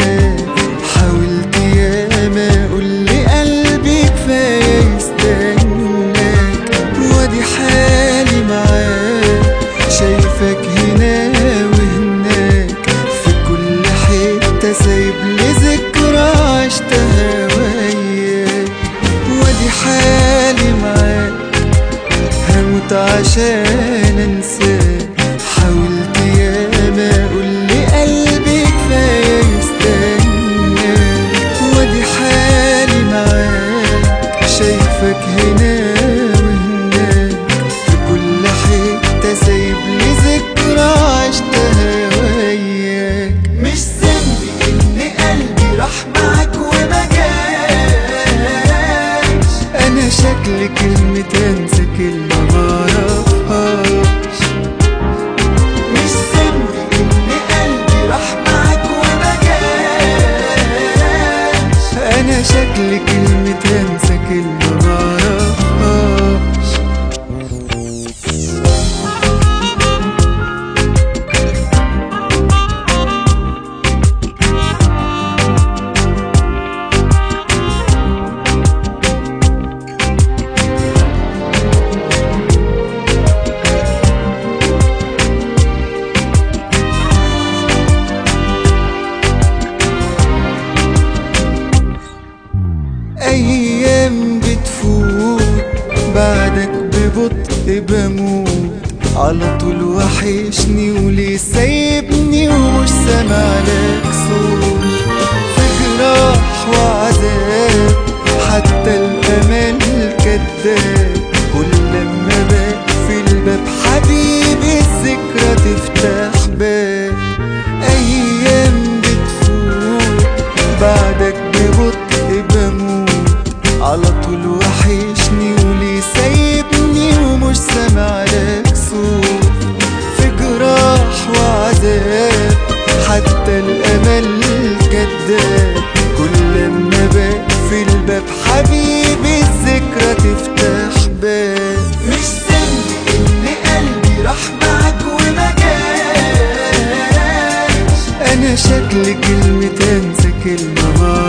انساك حاولت ياما اقول لقلبي كفايه يستناك وادي حالي معاك شايفك هنا وهناك في كل حته سايب لي ذكرى عشتها وياك وادي حالي معاك هموت عشان انساك حاولت ياما اقول لقلبي كفايه يستناك وادي حالي معاك شايفك هنا وهناك في كل حته سايب لي ذكرى عشتها وياك مش ذنبي ان قلبي راح معاك وما جاش انا شكل كلمة انسى كلمة معرفهاش مش ذنبي ان قلبي راح معاك وما جاش انا شكل كلمة انسى كلمة معرفهاش ايام بتفوت بعدك ببطء بموت على طول وحشني وليه سايبني ومش سامع لك صوت في جراح وعذاب حتى الامل كداب كل لما بقفل الباب حبيبي الذكرى تفتح باب ايام بتفوت بعدك ببطء بموت على طول وحشني وليه سايبني ومش سامع لك صوت في جراح وعذاب حتى الامل كداب كل لما بقفل الباب حبيبي الذكرى تفتح باب مش ذنبي ان قلبي راح معاك وما جاش انا شكل كلمة انسى كلمة ما